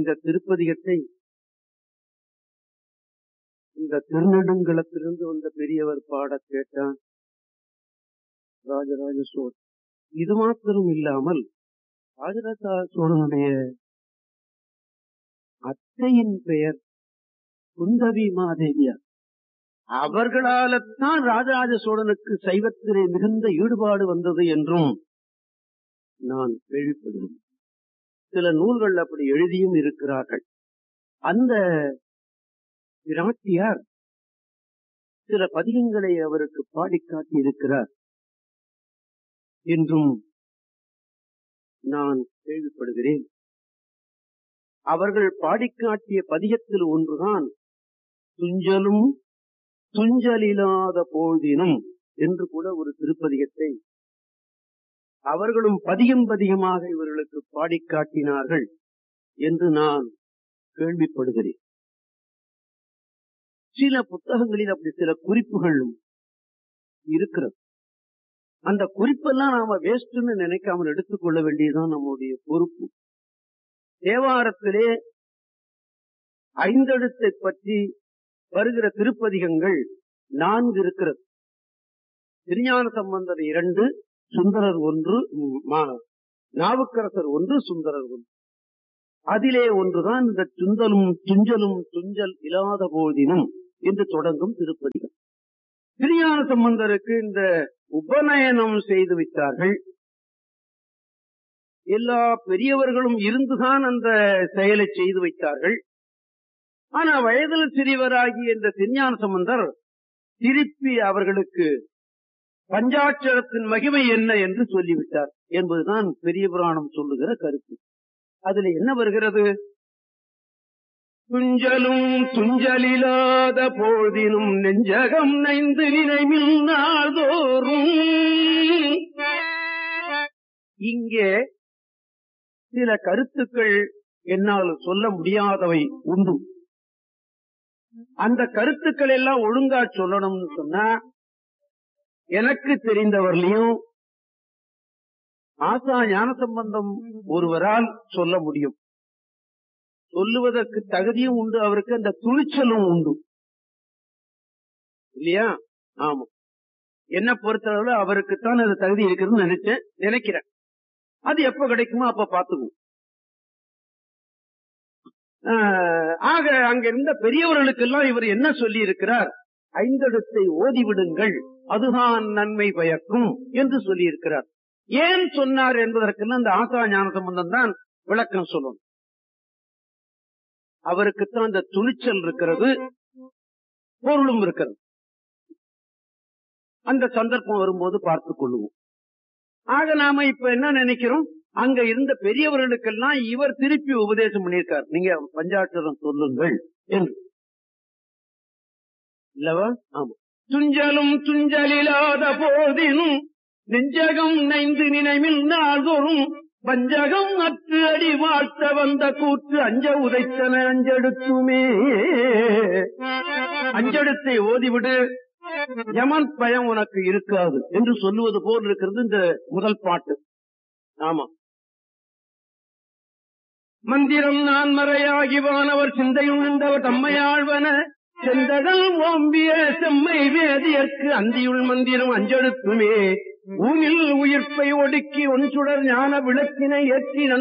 இந்த திருப்பதிகத்தை இந்த திருநெடுங்களத்திலிருந்து வந்த பெரியவர் பாடக் கேட்டான் ராஜராஜ சோழன் இது மாத்திரம் இல்லாமல் ராஜராஜ சோழனுடைய அத்தையின் பெயர் குந்தவி மாதேவியார் அவர்களால்தான் ராஜராஜ சோழனுக்கு சைவத்திலே மிகுந்த ஈடுபாடு வந்தது என்றும் நான் கேள்விப்படுகிறேன் சில நூல்கள் அப்படி எழுதியும் இருக்கிறார்கள் அந்த பிராட்டியார் சில பதிகங்களை அவருக்கு பாடிக்காட்டி இருக்கிறார் என்றும் நான் கேள்விப்படுகிறேன் அவர்கள் பாடிக்காட்டிய பதிகத்தில் ஒன்றுதான் துஞ்சலும் துஞ்சலில்லாத போதினும் என்று கூட ஒரு திருப்பதிகத்தை அவர்களும் பதிகம் பதிகமாக இவர்களுக்கு பாடிக்காட்டினார்கள் என்று நான் கேள்விப்படுகிறேன் சில புத்தகங்களில் அப்படி சில குறிப்புகளும் இருக்கிறது அந்த குறிப்பெல்லாம் நாம வேஸ்ட்னு நினைக்காமல் எடுத்துக்கொள்ள வேண்டியதுதான் நம்முடைய பொறுப்பு தேவாரத்திலே ஐந்தெழுத்தை பற்றி வருகிற திருப்பதிகங்கள் நான்கு இருக்கிறது திருஞான சம்பந்தர் இரண்டு சுந்தரர் ஒன்று நாவுக்கரசர் ஒன்று சுந்தரர் ஒன்று அதிலே ஒன்றுதான் இந்த துந்தலும் துஞ்சலும் துஞ்சல் இல்லாத போதினும் என்று தொடங்கும் திருப்பதிகம் திருஞான சம்பந்தருக்கு இந்த உபநயனம் செய்து வைத்தார்கள் எல்லா பெரியவர்களும் இருந்துதான் அந்த செயலை செய்து வைத்தார்கள் ஆனா வயதில் சிறியவராகிய இந்த திருஞான சம்பந்தர் திருப்பி அவர்களுக்கு பஞ்சாட்சரத்தின் மகிமை என்ன என்று சொல்லிவிட்டார் என்பதுதான் பெரிய புராணம் சொல்லுகிற கருத்து அதுல என்ன வருகிறது துஞ்சலும் துஞ்சலில்லாத போதினும் நெஞ்சகம் நைந்து நினைவில் நாள்தோறும் இங்கே சில கருத்துக்கள் என்னால் சொல்ல முடியாதவை உண்டு அந்த கருத்துக்கள் எல்லாம் ஒழுங்கா சொல்லணும்னு சொன்னா எனக்கு தெரிந்தவர்களையும் ஆசா ஞான சம்பந்தம் ஒருவரால் சொல்ல முடியும் சொல்லுவதற்கு தகுதியும் உண்டு அவருக்கு அந்த துணிச்சலும் உண்டு இல்லையா ஆமா என்ன பொறுத்தளவுல அவருக்குத்தான் அது தகுதி இருக்குதுன்னு நினைச்சேன் நினைக்கிறேன் அது எப்ப கிடைக்குமோ அப்ப பாத்துக்குவோம் ஆக அங்க இருந்த பெரியவர்களுக்கெல்லாம் இவர் என்ன சொல்லி இருக்கிறார் ஐந்தெழுத்தை ஓதிவிடுங்கள் அதுதான் நன்மை பயக்கும் என்று சொல்லி இருக்கிறார் ஏன் சொன்னார் என்பதற்கெல்லாம் அந்த ஆசா ஞான சம்பந்தம் தான் விளக்கம் சொல்லணும் அவருக்குத்தான் அந்த துணிச்சல் இருக்கிறது பொருளும் இருக்கிறது அந்த சந்தர்ப்பம் வரும்போது பார்த்துக் கொள்ளுவோம் ஆக நாம இப்ப என்ன நினைக்கிறோம் அங்க இருந்த பெரியவர்களுக்கெல்லாம் இவர் திருப்பி உபதேசம் பண்ணியிருக்கார் நீங்க பஞ்சாட்சரம் சொல்லுங்கள் என்று இல்லவா ஆமா துஞ்சலும் துஞ்சலில்லாத போதினும் நெஞ்சகம் நைந்து நினைவில் நாள்தோறும் பஞ்சகம் அற்று அடி வாழ்த்த வந்த கூற்று அஞ்ச உதைத்தன அஞ்செடுத்துமே அஞ்செடுத்தை ஓதிவிடு யமன் பயம் உனக்கு இருக்காது என்று சொல்லுவது போல் இருக்கிறது இந்த முதல் பாட்டு ஆமா மந்திரம் நான் மறையாகி வானவர் சிந்தையும் நின்றவர் தம்மையாழ்வன செந்தடல் ஓம்பிய செம்மை வேதியற்கு அந்தியுள் மந்திரம் அஞ்செடுத்துமே ஊனில் உயிர்ப்பை ஒடுக்கி ஒன்சுடர் ஞான விளக்கினை ஏற்றி